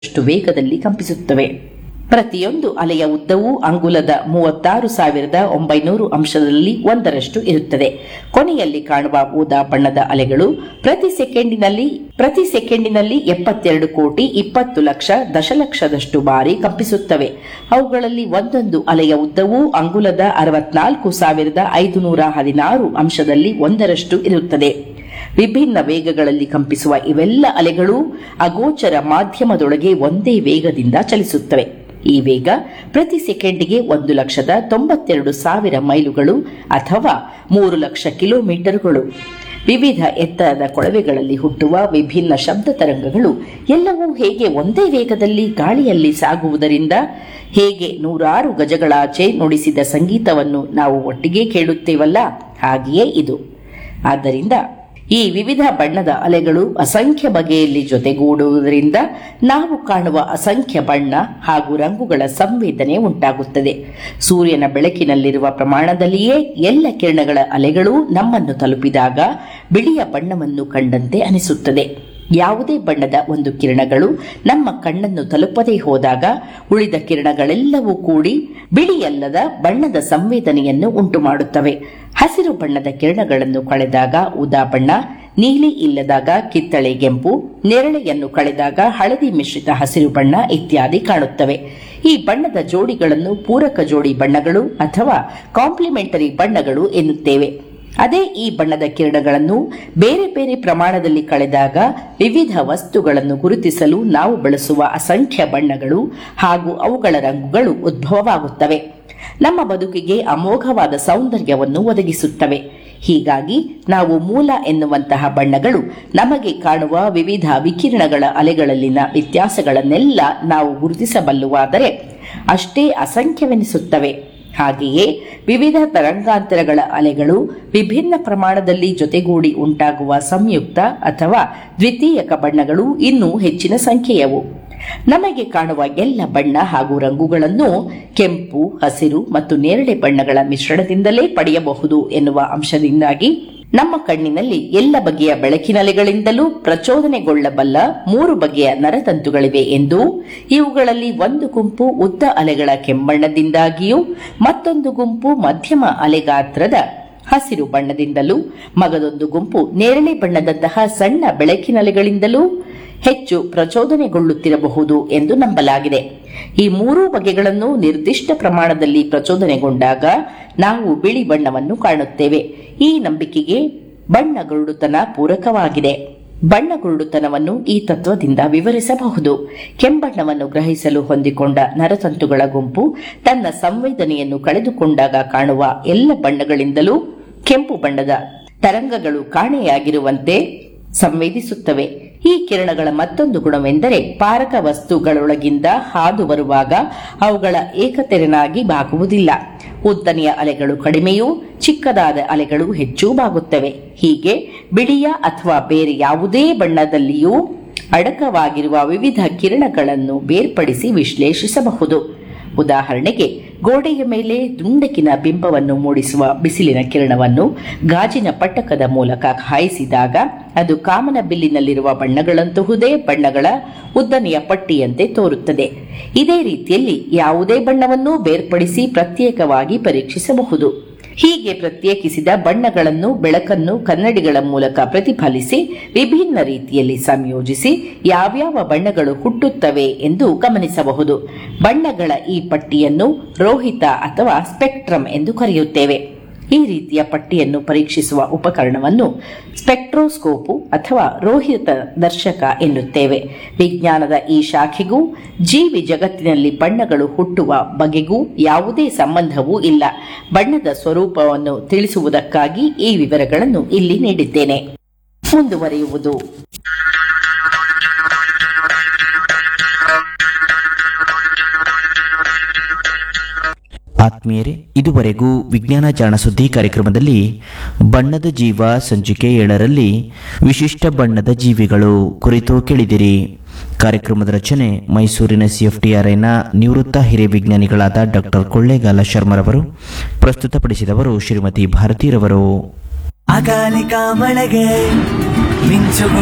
ಅಷ್ಟು ವೇಗದಲ್ಲಿ ಕಂಪಿಸುತ್ತವೆ ಪ್ರತಿಯೊಂದು ಅಲೆಯ ಉದ್ದವೂ ಅಂಗುಲದ ಮೂವತ್ತಾರು ಸಾವಿರದ ಒಂಬೈನೂರು ಅಂಶದಲ್ಲಿ ಒಂದರಷ್ಟು ಇರುತ್ತದೆ ಕೊನೆಯಲ್ಲಿ ಕಾಣುವ ಊದಾ ಬಣ್ಣದ ಅಲೆಗಳು ಪ್ರತಿ ಸೆಕೆಂಡಿನಲ್ಲಿ ಪ್ರತಿ ಸೆಕೆಂಡಿನಲ್ಲಿ ಎಪ್ಪತ್ತೆರಡು ಕೋಟಿ ಇಪ್ಪತ್ತು ಲಕ್ಷ ದಶಲಕ್ಷದಷ್ಟು ಬಾರಿ ಕಂಪಿಸುತ್ತವೆ ಅವುಗಳಲ್ಲಿ ಒಂದೊಂದು ಅಲೆಯ ಉದ್ದವೂ ಅಂಗುಲದ ಅರವತ್ನಾಲ್ಕು ಸಾವಿರದ ಐದುನೂರ ಹದಿನಾರು ಅಂಶದಲ್ಲಿ ಒಂದರಷ್ಟು ಇರುತ್ತದೆ ವಿಭಿನ್ನ ವೇಗಗಳಲ್ಲಿ ಕಂಪಿಸುವ ಇವೆಲ್ಲ ಅಲೆಗಳು ಅಗೋಚರ ಮಾಧ್ಯಮದೊಳಗೆ ಒಂದೇ ವೇಗದಿಂದ ಚಲಿಸುತ್ತವೆ ಈ ವೇಗ ಪ್ರತಿ ಸೆಕೆಂಡಿಗೆ ಒಂದು ಲಕ್ಷದ ತೊಂಬತ್ತೆರಡು ಸಾವಿರ ಮೈಲುಗಳು ಅಥವಾ ಮೂರು ಲಕ್ಷ ಕಿಲೋಮೀಟರ್ಗಳು ವಿವಿಧ ಎತ್ತರದ ಕೊಳವೆಗಳಲ್ಲಿ ಹುಟ್ಟುವ ವಿಭಿನ್ನ ಶಬ್ದ ತರಂಗಗಳು ಎಲ್ಲವೂ ಹೇಗೆ ಒಂದೇ ವೇಗದಲ್ಲಿ ಗಾಳಿಯಲ್ಲಿ ಸಾಗುವುದರಿಂದ ಹೇಗೆ ನೂರಾರು ಗಜಗಳಾಚೆ ನುಡಿಸಿದ ಸಂಗೀತವನ್ನು ನಾವು ಒಟ್ಟಿಗೆ ಕೇಳುತ್ತೇವಲ್ಲ ಹಾಗೆಯೇ ಇದು ಆದ್ದರಿಂದ ಈ ವಿವಿಧ ಬಣ್ಣದ ಅಲೆಗಳು ಅಸಂಖ್ಯ ಬಗೆಯಲ್ಲಿ ಜೊತೆಗೂಡುವುದರಿಂದ ನಾವು ಕಾಣುವ ಅಸಂಖ್ಯ ಬಣ್ಣ ಹಾಗೂ ರಂಗುಗಳ ಸಂವೇದನೆ ಉಂಟಾಗುತ್ತದೆ ಸೂರ್ಯನ ಬೆಳಕಿನಲ್ಲಿರುವ ಪ್ರಮಾಣದಲ್ಲಿಯೇ ಎಲ್ಲ ಕಿರಣಗಳ ಅಲೆಗಳು ನಮ್ಮನ್ನು ತಲುಪಿದಾಗ ಬಿಳಿಯ ಬಣ್ಣವನ್ನು ಕಂಡಂತೆ ಅನಿಸುತ್ತದೆ ಯಾವುದೇ ಬಣ್ಣದ ಒಂದು ಕಿರಣಗಳು ನಮ್ಮ ಕಣ್ಣನ್ನು ತಲುಪದೇ ಹೋದಾಗ ಉಳಿದ ಕಿರಣಗಳೆಲ್ಲವೂ ಕೂಡಿ ಬಿಳಿಯಲ್ಲದ ಬಣ್ಣದ ಸಂವೇದನೆಯನ್ನು ಉಂಟು ಮಾಡುತ್ತವೆ ಹಸಿರು ಬಣ್ಣದ ಕಿರಣಗಳನ್ನು ಕಳೆದಾಗ ಉದಾ ಬಣ್ಣ ನೀಲಿ ಇಲ್ಲದಾಗ ಕಿತ್ತಳೆ ಕೆಂಪು ನೇರಳೆಯನ್ನು ಕಳೆದಾಗ ಹಳದಿ ಮಿಶ್ರಿತ ಹಸಿರು ಬಣ್ಣ ಇತ್ಯಾದಿ ಕಾಣುತ್ತವೆ ಈ ಬಣ್ಣದ ಜೋಡಿಗಳನ್ನು ಪೂರಕ ಜೋಡಿ ಬಣ್ಣಗಳು ಅಥವಾ ಕಾಂಪ್ಲಿಮೆಂಟರಿ ಬಣ್ಣಗಳು ಎನ್ನುತ್ತೇವೆ ಅದೇ ಈ ಬಣ್ಣದ ಕಿರಣಗಳನ್ನು ಬೇರೆ ಬೇರೆ ಪ್ರಮಾಣದಲ್ಲಿ ಕಳೆದಾಗ ವಿವಿಧ ವಸ್ತುಗಳನ್ನು ಗುರುತಿಸಲು ನಾವು ಬಳಸುವ ಅಸಂಖ್ಯ ಬಣ್ಣಗಳು ಹಾಗೂ ಅವುಗಳ ರಂಗುಗಳು ಉದ್ಭವವಾಗುತ್ತವೆ ನಮ್ಮ ಬದುಕಿಗೆ ಅಮೋಘವಾದ ಸೌಂದರ್ಯವನ್ನು ಒದಗಿಸುತ್ತವೆ ಹೀಗಾಗಿ ನಾವು ಮೂಲ ಎನ್ನುವಂತಹ ಬಣ್ಣಗಳು ನಮಗೆ ಕಾಣುವ ವಿವಿಧ ವಿಕಿರಣಗಳ ಅಲೆಗಳಲ್ಲಿನ ವ್ಯತ್ಯಾಸಗಳನ್ನೆಲ್ಲ ನಾವು ಗುರುತಿಸಬಲ್ಲುವಾದರೆ ಅಷ್ಟೇ ಅಸಂಖ್ಯವೆನಿಸುತ್ತವೆ ಹಾಗೆಯೇ ವಿವಿಧ ತರಂಗಾಂತರಗಳ ಅಲೆಗಳು ವಿಭಿನ್ನ ಪ್ರಮಾಣದಲ್ಲಿ ಜೊತೆಗೂಡಿ ಉಂಟಾಗುವ ಸಂಯುಕ್ತ ಅಥವಾ ದ್ವಿತೀಯಕ ಬಣ್ಣಗಳು ಇನ್ನೂ ಹೆಚ್ಚಿನ ಸಂಖ್ಯೆಯವು ನಮಗೆ ಕಾಣುವ ಎಲ್ಲ ಬಣ್ಣ ಹಾಗೂ ರಂಗುಗಳನ್ನು ಕೆಂಪು ಹಸಿರು ಮತ್ತು ನೇರಳೆ ಬಣ್ಣಗಳ ಮಿಶ್ರಣದಿಂದಲೇ ಪಡೆಯಬಹುದು ಎನ್ನುವ ಅಂಶದಿಂದಾಗಿ ನಮ್ಮ ಕಣ್ಣಿನಲ್ಲಿ ಎಲ್ಲ ಬಗೆಯ ಬೆಳಕಿನಲೆಗಳಿಂದಲೂ ಪ್ರಚೋದನೆಗೊಳ್ಳಬಲ್ಲ ಮೂರು ಬಗೆಯ ನರತಂತುಗಳಿವೆ ಎಂದು ಇವುಗಳಲ್ಲಿ ಒಂದು ಗುಂಪು ಉದ್ದ ಅಲೆಗಳ ಕೆಂಬಣ್ಣದಿಂದಾಗಿಯೂ ಮತ್ತೊಂದು ಗುಂಪು ಮಧ್ಯಮ ಅಲೆಗಾತ್ರದ ಹಸಿರು ಬಣ್ಣದಿಂದಲೂ ಮಗದೊಂದು ಗುಂಪು ನೇರಳೆ ಬಣ್ಣದಂತಹ ಸಣ್ಣ ಬೆಳಕಿನಲೆಗಳಿಂದಲೂ ಹೆಚ್ಚು ಪ್ರಚೋದನೆಗೊಳ್ಳುತ್ತಿರಬಹುದು ಎಂದು ನಂಬಲಾಗಿದೆ ಈ ಮೂರೂ ಬಗೆಗಳನ್ನು ನಿರ್ದಿಷ್ಟ ಪ್ರಮಾಣದಲ್ಲಿ ಪ್ರಚೋದನೆಗೊಂಡಾಗ ನಾವು ಬಿಳಿ ಬಣ್ಣವನ್ನು ಕಾಣುತ್ತೇವೆ ಈ ನಂಬಿಕೆಗೆ ಬಣ್ಣಗುರುಡುತನ ಪೂರಕವಾಗಿದೆ ಬಣ್ಣಗುರುಡುತನವನ್ನು ಈ ತತ್ವದಿಂದ ವಿವರಿಸಬಹುದು ಕೆಂಬಣ್ಣವನ್ನು ಗ್ರಹಿಸಲು ಹೊಂದಿಕೊಂಡ ನರತಂತುಗಳ ಗುಂಪು ತನ್ನ ಸಂವೇದನೆಯನ್ನು ಕಳೆದುಕೊಂಡಾಗ ಕಾಣುವ ಎಲ್ಲ ಬಣ್ಣಗಳಿಂದಲೂ ಕೆಂಪು ಬಣ್ಣದ ತರಂಗಗಳು ಕಾಣೆಯಾಗಿರುವಂತೆ ಸಂವೇದಿಸುತ್ತವೆ ಈ ಕಿರಣಗಳ ಮತ್ತೊಂದು ಗುಣವೆಂದರೆ ಪಾರಕ ವಸ್ತುಗಳೊಳಗಿಂದ ಹಾದು ಬರುವಾಗ ಅವುಗಳ ಏಕತೆರನಾಗಿ ಬಾಗುವುದಿಲ್ಲ ಉದ್ದನೆಯ ಅಲೆಗಳು ಕಡಿಮೆಯೂ ಚಿಕ್ಕದಾದ ಅಲೆಗಳು ಹೆಚ್ಚೂ ಬಾಗುತ್ತವೆ ಹೀಗೆ ಬಿಳಿಯ ಅಥವಾ ಬೇರೆ ಯಾವುದೇ ಬಣ್ಣದಲ್ಲಿಯೂ ಅಡಕವಾಗಿರುವ ವಿವಿಧ ಕಿರಣಗಳನ್ನು ಬೇರ್ಪಡಿಸಿ ವಿಶ್ಲೇಷಿಸಬಹುದು ಉದಾಹರಣೆಗೆ ಗೋಡೆಯ ಮೇಲೆ ದುಂಡಕಿನ ಬಿಂಬವನ್ನು ಮೂಡಿಸುವ ಬಿಸಿಲಿನ ಕಿರಣವನ್ನು ಗಾಜಿನ ಪಟ್ಟಕದ ಮೂಲಕ ಹಾಯಿಸಿದಾಗ ಅದು ಕಾಮನ ಬಿಲ್ಲಿನಲ್ಲಿರುವ ಬಣ್ಣಗಳಂತಹುದೇ ಬಣ್ಣಗಳ ಉದ್ದನೆಯ ಪಟ್ಟಿಯಂತೆ ತೋರುತ್ತದೆ ಇದೇ ರೀತಿಯಲ್ಲಿ ಯಾವುದೇ ಬಣ್ಣವನ್ನೂ ಬೇರ್ಪಡಿಸಿ ಪ್ರತ್ಯೇಕವಾಗಿ ಪರೀಕ್ಷಿಸಬಹುದು ಹೀಗೆ ಪ್ರತ್ಯೇಕಿಸಿದ ಬಣ್ಣಗಳನ್ನು ಬೆಳಕನ್ನು ಕನ್ನಡಿಗಳ ಮೂಲಕ ಪ್ರತಿಫಲಿಸಿ ವಿಭಿನ್ನ ರೀತಿಯಲ್ಲಿ ಸಂಯೋಜಿಸಿ ಯಾವ್ಯಾವ ಬಣ್ಣಗಳು ಹುಟ್ಟುತ್ತವೆ ಎಂದು ಗಮನಿಸಬಹುದು ಬಣ್ಣಗಳ ಈ ಪಟ್ಟಿಯನ್ನು ರೋಹಿತ ಅಥವಾ ಸ್ಪೆಕ್ಟ್ರಮ್ ಎಂದು ಕರೆಯುತ್ತೇವೆ ಈ ರೀತಿಯ ಪಟ್ಟಿಯನ್ನು ಪರೀಕ್ಷಿಸುವ ಉಪಕರಣವನ್ನು ಸ್ಪೆಕ್ಟ್ರೋಸ್ಕೋಪು ಅಥವಾ ರೋಹಿತ ದರ್ಶಕ ಎನ್ನುತ್ತೇವೆ ವಿಜ್ಞಾನದ ಈ ಶಾಖೆಗೂ ಜೀವಿ ಜಗತ್ತಿನಲ್ಲಿ ಬಣ್ಣಗಳು ಹುಟ್ಟುವ ಬಗೆಗೂ ಯಾವುದೇ ಸಂಬಂಧವೂ ಇಲ್ಲ ಬಣ್ಣದ ಸ್ವರೂಪವನ್ನು ತಿಳಿಸುವುದಕ್ಕಾಗಿ ಈ ವಿವರಗಳನ್ನು ಇಲ್ಲಿ ನೀಡಿದ್ದೇನೆ ಮುಂದುವರಿಯುವುದು ಆತ್ಮೀಯರೇ ಇದುವರೆಗೂ ವಿಜ್ಞಾನ ಜಾಣ ಸುದ್ದಿ ಕಾರ್ಯಕ್ರಮದಲ್ಲಿ ಬಣ್ಣದ ಜೀವ ಸಂಚಿಕೆ ಏಳರಲ್ಲಿ ವಿಶಿಷ್ಟ ಬಣ್ಣದ ಜೀವಿಗಳು ಕುರಿತು ಕೇಳಿದಿರಿ ಕಾರ್ಯಕ್ರಮದ ರಚನೆ ಮೈಸೂರಿನ ಸಿಎಫ್ಟಿಆರ್ಐನ ನಿವೃತ್ತ ಹಿರಿಯ ವಿಜ್ಞಾನಿಗಳಾದ ಡಾಕ್ಟರ್ ಕೊಳ್ಳೇಗಾಲ ಶರ್ಮರವರು ಪ್ರಸ್ತುತಪಡಿಸಿದವರು ಶ್ರೀಮತಿ ಭಾರತೀರವರು ಅಕಾಲಿಕ ಮಳೆಗೆ ಮಿಂಚುಗಳು